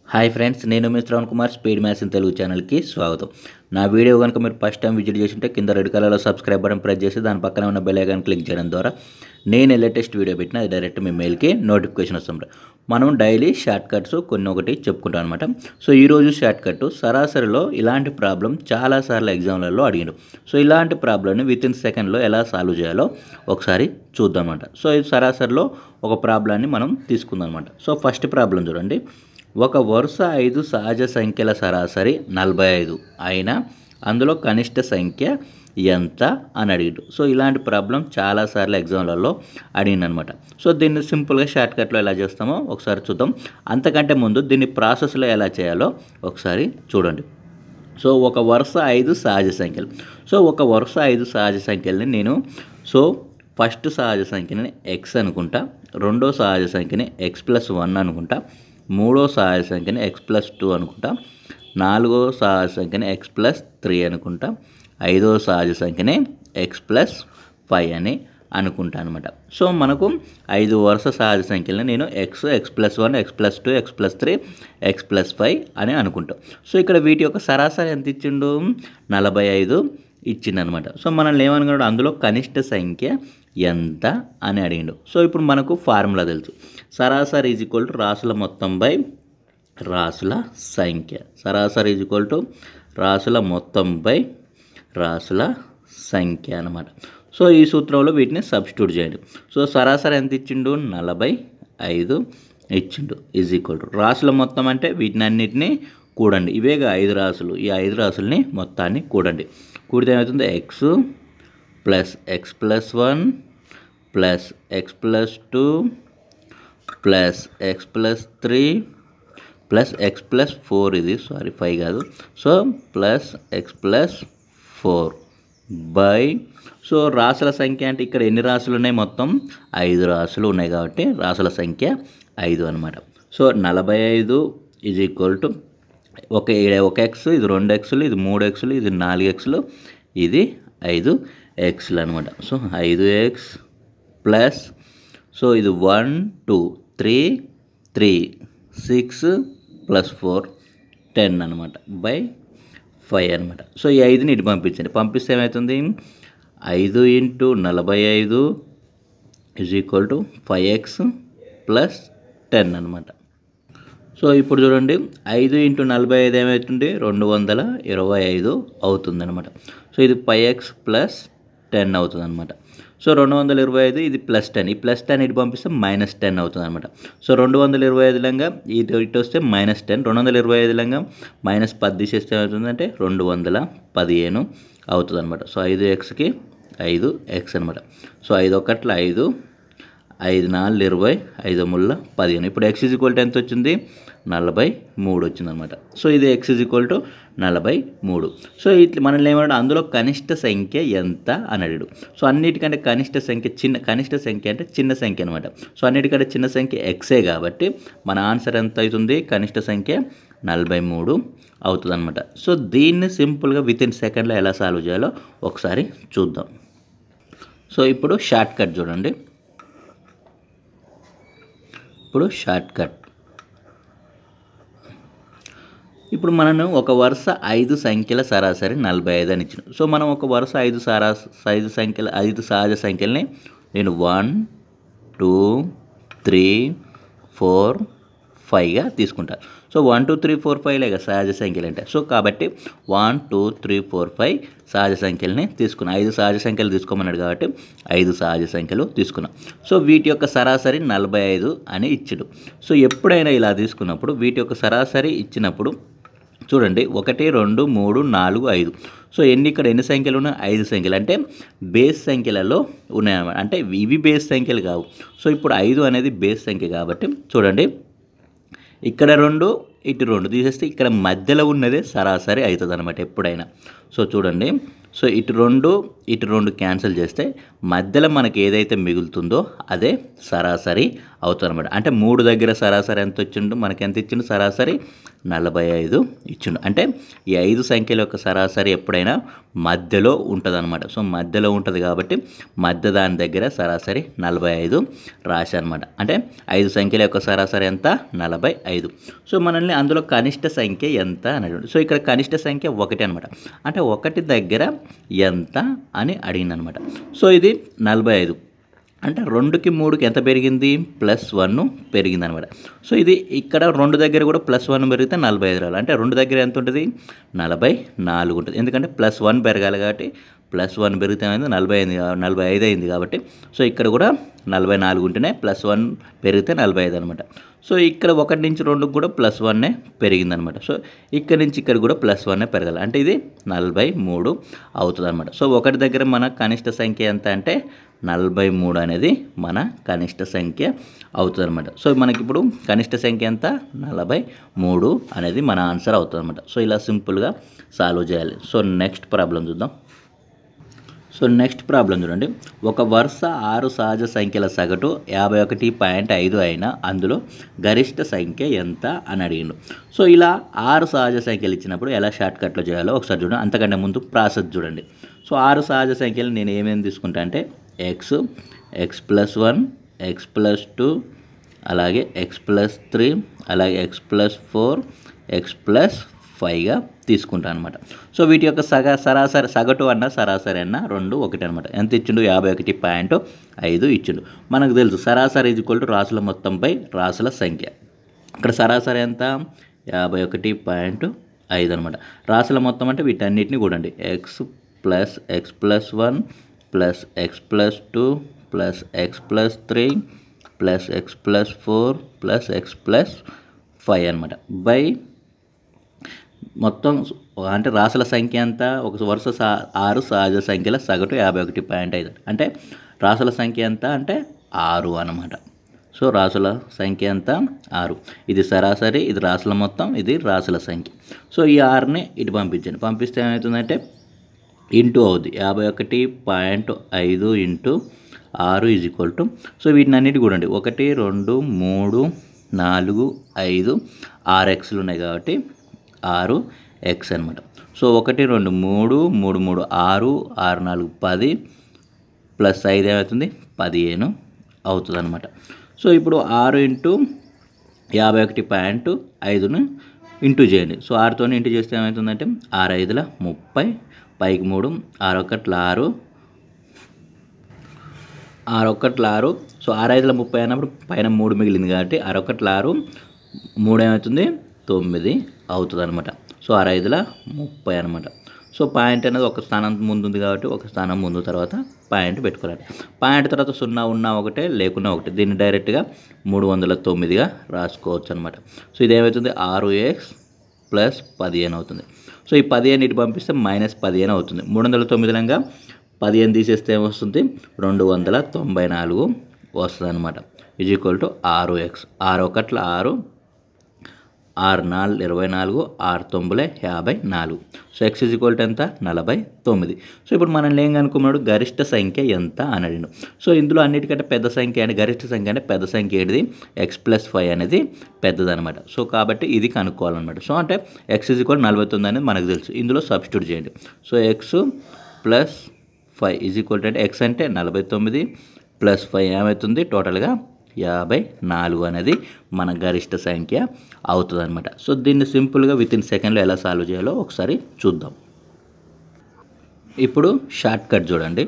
hi friends నేను మీ Shravan Kumar speed maths in Telugu ఛానల్కి స్వాగతం నా వీడియో కనుక మీరు ఫస్ట్ టైం విజిట్ చేసింటే కింద రెడ్ కలర్లో సబ్స్క్రైబ్ బటన్ ప్రెస్ చేసి దాని పక్కన ఉన్న బెల్ ఐకాన్ క్లిక్ చేయడం ద్వారా నేను లేటెస్ట్ వీడియో పెట్టిన అది డైరెక్ట్ మీ మెయిల్కి నోటిఫికేషన్ వస్తుంది మనం డైలీ షార్ట్ కట్స్ కొన్ని ఒకటి చెప్పుకుంటాం అనమాట సో ఈరోజు షార్ట్ కట్ సరాసరిలో ఇలాంటి ప్రాబ్లం చాలాసార్లు ఎగ్జామ్లలో అడిగాడు సో ఇలాంటి ప్రాబ్లమ్ని విత్ ఇన్ సెకండ్లో ఎలా సాల్వ్ చేయాలో ఒకసారి చూద్దాం అనమాట సో ఇది సరాసరిలో ఒక ప్రాబ్లాన్ని మనం తీసుకుందాం అనమాట సో ఫస్ట్ ప్రాబ్లం చూడండి ఒక వరుస ఐదు సహజ సంఖ్యల సరాసరి నలభై ఐదు అయినా అందులో కనిష్ట సంఖ్య ఎంత అని అడిగాడు సో ఇలాంటి ప్రాబ్లం చాలాసార్లు ఎగ్జామ్లలో అడిగిందనమాట సో దీన్ని సింపుల్గా షార్ట్కట్లో ఎలా చేస్తామో ఒకసారి చూద్దాం అంతకంటే ముందు దీన్ని ప్రాసెస్లో ఎలా చేయాలో ఒకసారి చూడండి సో ఒక వరుస ఐదు సహజ సంఖ్యలు సో ఒక వరుస ఐదు సహజ సంఖ్యల్ని నేను సో ఫస్ట్ సహజ సంఖ్యని ఎక్స్ అనుకుంటా రెండో సహజ సంఖ్యని ఎక్స్ ప్లస్ వన్ అనుకుంటా మూడో సహజ సంఖ్యని ఎక్స్ ప్లస్ టూ అనుకుంటా నాలుగో సహజ సంఖ్యని ఎక్స్ ప్లస్ త్రీ అనుకుంటా ఐదో సహజ సంఖ్యని ఎక్స్ ప్లస్ ఫైవ్ అని అనుకుంటా అనమాట సో మనకు ఐదు వరుస సహజ సంఖ్యలను నేను x x plus one x plus two x plus three x plus five అని అనుకుంటాం సో ఇక్కడ వీటి యొక్క సరాసరి ఎంత ఇచ్చిండు నలభై ఐదు ఇచ్చిందనమాట సో మనల్ని ఏమనుకున్నాడు అందులో కనిష్ట సంఖ్య ఎంత అని అడిగిండు సో ఇప్పుడు మనకు ఫార్ములా తెలుసు సరాసరి ఈజ్ ఈక్వల్ టు రాసుల మొత్తం బై రాసుల సంఖ్య సరాసరి ఈజ్ ఈక్వల్ టు రాసుల మొత్తం బై రాసుల సంఖ్య అనమాట సో ఈ సూత్రంలో వీటిని సబ్స్టిట్యూట్ చేయండి సో సరాసరి ఎంత ఇచ్చిండు నలభై ఐదు ఇచ్చిండు ఈజ్ ఈక్వల్ టు రాసుల మొత్తం అంటే వీటిని అన్నిటినీ కూడండి ఇవేగా ఐదు రాసులు ఈ ఐదు రాసుల్ని మొత్తాన్ని కూడండి కూడితే ఏమవుతుంది x plus x plus one plus x plus two plus x plus three plus x plus four ఇది సారీ ఫైవ్ కాదు so plus x plus four by so రాసుల సంఖ్య అంటే ఇక్కడ ఎన్ని రాసులు ఉన్నాయి మొత్తం ఐదు రాసులు ఉన్నాయి కాబట్టి రాసుల సంఖ్య ఐదు అనమాట సో నలభై ఐదు ఈజ్ ఈక్వల్ టు ఒక ఒక ఎక్స్ ఇది రెండు ఎక్స్లు ఇది మూడు ఎక్స్లు ఇది నాలుగు ఎక్స్లు ఇది ఐదు ఎక్స్లు అనమాట సో ఐదు ఎక్స్ ప్లస్ సో ఇది one two three three six plus four ten అనమాట బై ఫైవ్ అనమాట సో ఈ ఐదుని ఇటు పంపించండి పంపిస్తే ఏమవుతుంది ఐదు ఇంటూ నలభై ఐదు is equal to five x plus ten అనమాట సో ఇప్పుడు చూడండి ఐదు ఇంటూ నలభై ఐదు ఏమవుతుంది రెండు వందల ఇరవై ఐదు అవుతుంది అనమాట సో ఇది ఫైవ్ ఎక్స్ ప్లస్ టెన్ అవుతుంది అనమాట సో రెండు వందల ఇరవై ఐదు ఇది ప్లస్ టెన్ ఈ ప్లస్ టెన్ ఇటు పంపిస్తే మైనస్ టెన్ అవుతుంది అనమాట సో రెండు వందల ఇరవై ఐదు లంగా ఇటు ఇటు వస్తే మైనస్ టెన్ రెండు వందల ఇరవై ఐదు లంగా మైనస్ పది తీసేస్తే ఏమవుతుందంటే రెండు వందల పదిహేను అవుతుంది అనమాట సో ఐదు ఎక్స్కి ఐదు ఎక్స్ అనమాట సో ఐదు ఒకట్ల ఐదు ఐదు నాలుగు ఇరవై ఐదు ముళ్ళ పదిహేను ఇప్పుడు ఎక్స్ ఈజ్ ఈక్వల్ టు ఎంత వచ్చింది నలభై మూడు వచ్చింది అనమాట సో ఇది ఎక్స్ ఈజ్ ఈక్వల్ టు నలభై మూడు సో ఇట్లా మనల్ని ఏమన్నాడు అందులో కనిష్ట సంఖ్య ఎంత అని అడిగాడు సో అన్నిటికంటే కనిష్ట సంఖ్య చిన్న కనిష్ట సంఖ్య అంటే చిన్న సంఖ్య అనమాట సో అన్నిటికంటే చిన్న సంఖ్య ఎక్సే కాబట్టి మన ఆన్సర్ ఎంత అవుతుంది కనిష్ట సంఖ్య నలభై మూడు అవుతుంది అనమాట సో దీన్ని సింపుల్గా విత్ ఇన్ సెకండ్లో ఎలా సాల్వ్ చేయాలో ఒకసారి చూద్దాం సో ఇప్పుడు షార్ట్ కట్ చూడండి ఇప్పుడు షార్ట్ కట్ ఇప్పుడు మనం ఒక వరుస ఐదు సంఖ్యల సరాసరి నలభై ఐదు అని ఇచ్చిన సో మనం ఒక వరుస ఐదు సరాస ఐదు సంఖ్యల ఐదు సహజ సంఖ్యల్ని నేను వన్ టూ త్రీ ఫోర్ ఫైవ్గా తీసుకుంటాను so one two three four five లేక సహజ సంఖ్యలు అంటే సో కాబట్టి one two three four five సహజ సంఖ్యలని తీసుకున్నాం ఐదు సహజ సంఖ్యలు తీసుకోమన్నాడు కాబట్టి ఐదు సహజ సంఖ్యలు తీసుకున్నాం సో వీటి యొక్క సరాసరి నలభై ఐదు అని ఇచ్చాడు సో ఎప్పుడైనా ఇలా తీసుకున్నప్పుడు వీటి యొక్క సరాసరి ఇచ్చినప్పుడు చూడండి ఒకటి రెండు మూడు నాలుగు ఐదు సో ఎన్ని ఇక్కడ ఎన్ని సంఖ్యలు ఉన్నాయి ఐదు సంఖ్యలు అంటే బేస్ సంఖ్యలలో ఉన్నాయన్నమాట అంటే ఇవి బేస్ సంఖ్యలు కావు సో ఇప్పుడు ఐదు అనేది బేస్ సంఖ్య కాబట్టి చూడండి ఇక్కడ రెండు ఇటు రెండు తీసేస్తే ఇక్కడ మధ్యలో ఉన్నదే సరాసరి అవుతుంది అనమాట ఎప్పుడైనా సో చూడండి సో ఇటు రెండు ఇటు రెండు క్యాన్సిల్ చేస్తే మధ్యలో మనకి ఏదైతే మిగులుతుందో అదే సరాసరి అవుతుంది అనమాట అంటే మూడు దగ్గర సరాసరి ఎంత వచ్చిండు మనకి ఎంత ఇచ్చిండు సరాసరి నలభై ఐదు ఇచ్చిండు అంటే ఈ ఐదు సంఖ్యల యొక్క సరాసరి ఎప్పుడైనా మధ్యలో ఉంటుంది అనమాట సో మధ్యలో ఉంటుంది కాబట్టి మధ్య దాని దగ్గర సరాసరి నలభై ఐదు రాశారనమాట అంటే ఐదు సంఖ్యల యొక్క సరాసరి ఎంత నలభై ఐదు సో మనల్ని అందులో కనిష్ట సంఖ్య ఎంత అని అడిగాడు సో ఇక్కడ కనిష్ట సంఖ్య ఒకటి అనమాట అంటే ఒకటి దగ్గర ఎంత అని అడిగింది అనమాట సో ఇది నలభై ఐదు అంటే రెండుకి మూడుకి ఎంత పెరిగింది ప్లస్ వన్ పెరిగింది అనమాట సో ఇది ఇక్కడ రెండు దగ్గర కూడా ప్లస్ వన్ పెరిగితే నలభై ఐదు రావాలి అంటే రెండు దగ్గర ఎంత ఉంటుంది నలభై నాలుగు ఉంటుంది ఎందుకంటే ప్లస్ వన్ పెరగాలి కాబట్టి ప్లస్ వన్ పెరిగితే ఏమైంది నలభై ఐదు నలభై ఐదు అయింది కాబట్టి సో ఇక్కడ కూడా నలభై నాలుగు ఉంటేనే ప్లస్ వన్ పెరిగితే నలభై ఐదు అనమాట సో ఇక్కడ ఒకటి నుంచి రెండుకి కూడా ప్లస్ వన్నే పెరిగిందనమాట సో ఇక్కడ నుంచి ఇక్కడ కూడా ప్లస్ వన్నే పెరగాలి అంటే ఇది నలభై మూడు అవుతుంది అనమాట సో ఒకటి దగ్గర మన కనిష్ట సంఖ్య ఎంత అంటే నలభై మూడు అనేది మన కనిష్ట సంఖ్య అవుతుంది అనమాట సో మనకి ఇప్పుడు కనిష్ట సంఖ్య ఎంత నలభై మూడు అనేది మన ఆన్సర్ అవుతుంది అనమాట సో ఇలా సింపుల్గా సాల్వ్ చేయాలి సో నెక్స్ట్ ప్రాబ్లం చూద్దాం సో నెక్స్ట్ ప్రాబ్లం చూడండి ఒక వరుస ఆరు సహజ సంఖ్యల సగటు యాభై ఒకటి పాయింట్ ఐదు అయినా అందులో గరిష్ట సంఖ్య ఎంత అని అడిగిండు సో ఇలా ఆరు సహజ సంఖ్యలు ఇచ్చినప్పుడు ఎలా షార్ట్ కట్లో చేయాలో ఒకసారి చూడండి అంతకంటే ముందు ప్రాసెస్ చూడండి సో ఆరు సహజ సంఖ్యలు నేను ఏమేమి తీసుకుంటా అంటే x x plus one x plus two అలాగే ఎక్స్ ప్లస్ త్రీ అలాగే x plus four x plus ఫైవ్గా తీసుకుంటాను అనమాట సో వీటి యొక్క సగ సరాసరి సగటు అన్న సరాసరి అన్న రెండు ఒకటి అనమాట ఎంత ఇచ్చిండు యాభై ఒకటి పాయింట్ ఐదు ఇచ్చిండు మనకు తెలుసు సరాసరి ఈజ్ ఈక్వల్ టు రాసుల మొత్తంపై రాసుల సంఖ్య ఇక్కడ సరాసరి ఎంత యాభై ఒకటి పాయింట్ ఐదు అనమాట రాసుల మొత్తం అంటే వీటన్నిటిని కూడండి x plus x plus one plus x plus two plus x plus three plus x plus four plus x plus five అనమాట బై మొత్తం అంటే రాసుల సంఖ్య ఎంత ఒక వరుస సా ఆరు సహజ సంఖ్యల సగటు యాభై ఒకటి పాయింట్ ఐదు అంటే రాసుల సంఖ్య ఎంత అంటే ఆరు అనమాట సో రాసుల సంఖ్య ఎంత ఆరు ఇది సరాసరి ఇది రాసుల మొత్తం ఇది రాసుల సంఖ్య సో ఈ ఆరుని ఇటు పంపించండి పంపిస్తే ఏమవుతుందంటే ఇంటూ అవుద్ది యాభై ఒకటి పాయింట్ ఐదు ఇంటూ ఆరు ఈజ్ ఈక్వల్ టు సో వీటిని అన్నిటి కూడండి ఒకటి రెండు మూడు నాలుగు ఐదు ఆరు ఎక్స్లు ఉన్నాయి కాబట్టి ఆరు ఎక్స్ అనమాట సో ఒకటి రెండు మూడు మూడు మూడు ఆరు ఆరు నాలుగు పది ప్లస్ ఐదు ఏమవుతుంది పదిహేను అవుతుంది అనమాట సో ఇప్పుడు ఆరు ఇంటూ యాభై ఒకటి పాయింట్ ఐదును ఇంటూ చేయండి సో ఆరుతో ఇంటూ చేస్తే ఏమవుతుందంటే ఆరు ఐదుల ముప్పై పైకి మూడు ఆరు ఒకట్ల ఆరు ఆరు ఒకట్ల ఆరు సో ఆరు ఐదుల ముప్పై అన్నప్పుడు పైన మూడు మిగిలింది కాబట్టి ఆరు ఒకట్ల ఆరు మూడు ఏమవుతుంది తొమ్మిది అవుతుంది అనమాట సో ఆరు ఐదుల ముప్పై అనమాట సో పాయింట్ అనేది ఒక స్థానం ముందు ఉంది కాబట్టి ఒక స్థానం ముందు తర్వాత పాయింట్ పెట్టుకోవాలి పాయింట్ తర్వాత సున్నా ఉన్నా ఒకటే లేకున్నా ఒకటే దీన్ని డైరెక్ట్గా మూడు వందల తొమ్మిదిగా రాసుకోవచ్చు అనమాట సో ఇది ఏమవుతుంది ఆరు ఎక్స్ ప్లస్ పదిహేను అవుతుంది సో ఈ పదిహేను ఇటు పంపిస్తే మైనస్ పదిహేను అవుతుంది మూడు వందల తొమ్మిదిలంగా పదిహేను తీసేస్తే ఏమొస్తుంది రెండు వందల తొంభై నాలుగు వస్తుంది అనమాట ఈజ్ ఈక్వల్ టు ఆరు ఎక్స్ ఆరు ఒకట్ల ఆరు ఆరు నాలుగు ఇరవై నాలుగు ఆరు తొమ్మిది యాభై నాలుగు so x is equal to ఎంత నలభై తొమ్మిది సో ఇప్పుడు మనం ఏం కనుక్కున్నాడు గరిష్ట సంఖ్య ఎంత అని అడిగినాడు సో ఇందులో అన్నిటికంటే పెద్ద సంఖ్య అంటే గరిష్ట సంఖ్య అంటే పెద్ద సంఖ్య ఏంటిది ఎక్స్ ప్లస్ ఫైవ్ అనేది పెద్దదనమాట సో కాబట్టి ఇది కనుక్కోవాలన్నమాట సో అంటే ఎక్స్ ఇజ్ ఈక్వల్ నలభై తొమ్మిది అనేది మనకు తెలుసు ఇందులో సబ్స్టిట్యూట్ చేయండి so x plus five is equal to అంటే ఎక్స్ అంటే నలభై తొమ్మిది ప్లస్ ఫైవ్ ఏమవుతుంది టోటల్గా యాభై నాలుగు అనేది మన గరిష్ట సంఖ్య అవుతుంది అనమాట సో దీన్ని సింపుల్గా విత్ ఇన్ సెకండ్లో ఎలా సాల్వ్ చేయాలో ఒకసారి చూద్దాం ఇప్పుడు షార్ట్ కట్ చూడండి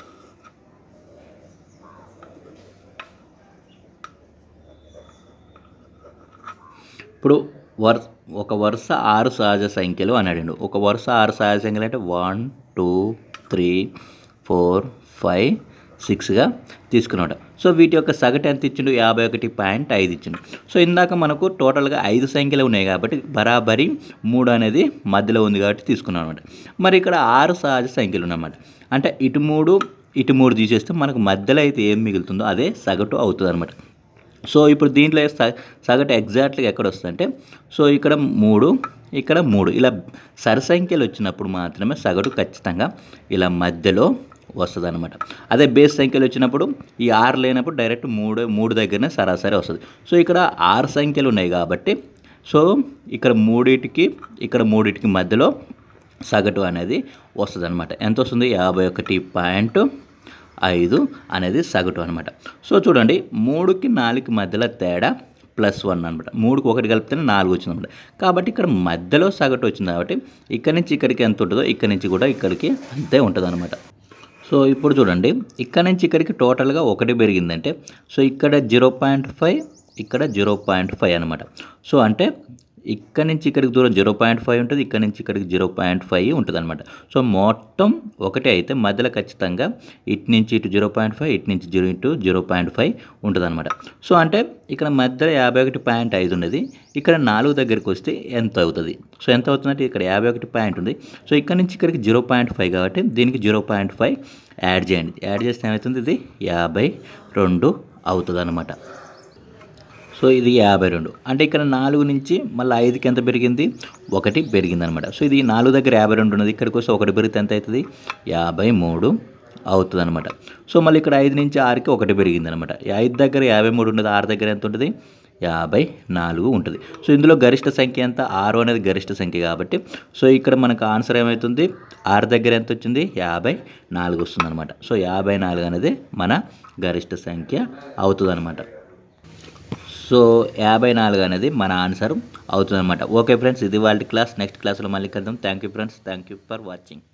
ఇప్పుడు వర్ ఒక వరుస ఆరు సహజ సంఖ్యలు అని అడిగిండు ఒక వరుస ఆరు సహజ సంఖ్యలు అంటే one two three four five సిక్స్గా తీసుకున్నాడు సో వీటి యొక్క సగటు ఎంత ఇచ్చిండు యాభై ఒకటి పాయింట్ ఐదు ఇచ్చిండు సో ఇందాక మనకు టోటల్గా ఐదు సంఖ్యలు ఉన్నాయి కాబట్టి బరాబరి మూడు అనేది మధ్యలో ఉంది కాబట్టి తీసుకున్నాం అనమాట మరి ఇక్కడ ఆరు సహజ సంఖ్యలు ఉన్నమాట అంటే ఇటు మూడు ఇటు మూడు తీసేస్తే మనకు మధ్యలో అయితే ఏం మిగులుతుందో అదే సగటు అవుతుంది అనమాట సో ఇప్పుడు దీంట్లో స- సగటు ఎగ్జాక్ట్గా ఎక్కడ వస్తుందంటే సో ఇక్కడ మూడు ఇక్కడ మూడు ఇలా సరి సంఖ్యలు వచ్చినప్పుడు మాత్రమే సగటు ఖచ్చితంగా ఇలా మధ్యలో వస్తుంది అనమాట అదే బేస్ సంఖ్యలు వచ్చినప్పుడు ఈ ఆరు లేనప్పుడు డైరెక్ట్ మూడు మూడు దగ్గరనే సరాసరి వస్తుంది సో ఇక్కడ ఆరు సంఖ్యలు ఉన్నాయి కాబట్టి సో ఇక్కడ మూడింటికి ఇక్కడ మూడింటికి మధ్యలో సగటు అనేది వస్తుంది అనమాట ఎంత వస్తుంది యాభై ఒకటి పాయింట్ ఐదు అనేది సగటు అనమాట సో చూడండి మూడుకి నాలుగుకి మధ్యలో తేడా ప్లస్ వన్ అనమాట మూడుకి ఒకటి కలిపితేనే నాలుగు వచ్చింది అనమాట కాబట్టి ఇక్కడ మధ్యలో సగటు వచ్చింది కాబట్టి ఇక్కడి నుంచి ఇక్కడికి ఎంత ఉంటుందో ఇక్కడి నుంచి కూడా ఇక్కడికి అంతే ఉంటుంది అనమాట సో ఇప్పుడు చూడండి ఇక్కడ నుంచి ఇక్కడికి టోటల్గా ఒకటి పెరిగిందంటే సో ఇక్కడ జీరో పాయింట్ ఫైవ్ ఇక్కడ జీరో పాయింట్ ఫైవ్ అనమాట సో అంటే ఇక్కడ నుంచి ఇక్కడికి దూరం జీరో పాయింట్ ఫైవ్ ఉంటుంది ఇక్కడ నుంచి ఇక్కడికి జీరో పాయింట్ ఫైవ్ ఉంటుంది అనమాట సో మొత్తం ఒకటే అయితే మధ్యలో ఖచ్చితంగా ఇటు నుంచి ఇటు జీరో పాయింట్ ఫైవ్ ఇటు నుంచి జీరో ఇటు జీరో పాయింట్ ఫైవ్ ఉంటుంది అనమాట సో అంటే ఇక్కడ మధ్యలో యాభై ఒకటి పాయింట్ ఐదు ఉన్నది ఇక్కడ నాలుగు దగ్గరికి వస్తే ఎంత అవుతుంది సో ఎంత అవుతుందంటే ఇక్కడ యాభై ఒకటి పాయింట్ ఉంది సో ఇక్కడ నుంచి ఇక్కడికి జీరో పాయింట్ ఫైవ్ కాబట్టి దీనికి జీరో పాయింట్ ఫైవ్ యాడ్ చేయండి యాడ్ చేస్తే ఏమవుతుంది ఇది యాభై రెండు అవుతుంది అనమాట సో ఇది యాభై రెండు అంటే ఇక్కడ నాలుగు నుంచి మళ్ళీ ఐదుకి ఎంత పెరిగింది ఒకటి పెరిగింది అనమాట సో ఇది నాలుగు దగ్గర యాభై రెండు ఉన్నది ఇక్కడికి వస్తే ఒకటి పెరిగితే ఎంత అవుతుంది యాభై మూడు అవుతుంది అనమాట సో మళ్ళీ ఇక్కడ ఐదు నుంచి ఆరుకి ఒకటి పెరిగింది అనమాట ఐదు దగ్గర యాభై మూడు ఉన్నది ఆరు దగ్గర ఎంత ఉంటుంది యాభై నాలుగు ఉంటుంది సో ఇందులో గరిష్ట సంఖ్య ఎంత ఆరు అనేది గరిష్ట సంఖ్య కాబట్టి సో ఇక్కడ మనకు ఆన్సర్ ఏమవుతుంది ఆరు దగ్గర ఎంత వచ్చింది యాభై నాలుగు వస్తుంది అనమాట సో యాభై నాలుగు అనేది మన గరిష్ట సంఖ్య అవుతుంది అనమాట సో యాభై నాలుగు అనేది మన ఆన్సర్ అవుతుందన్నమాట ఓకే ఫ్రెండ్స్ ఇది వాళ్ళ క్లాస్ నెక్స్ట్ క్లాస్లో మళ్ళీ కలుద్దాం thank you friends thank you for watching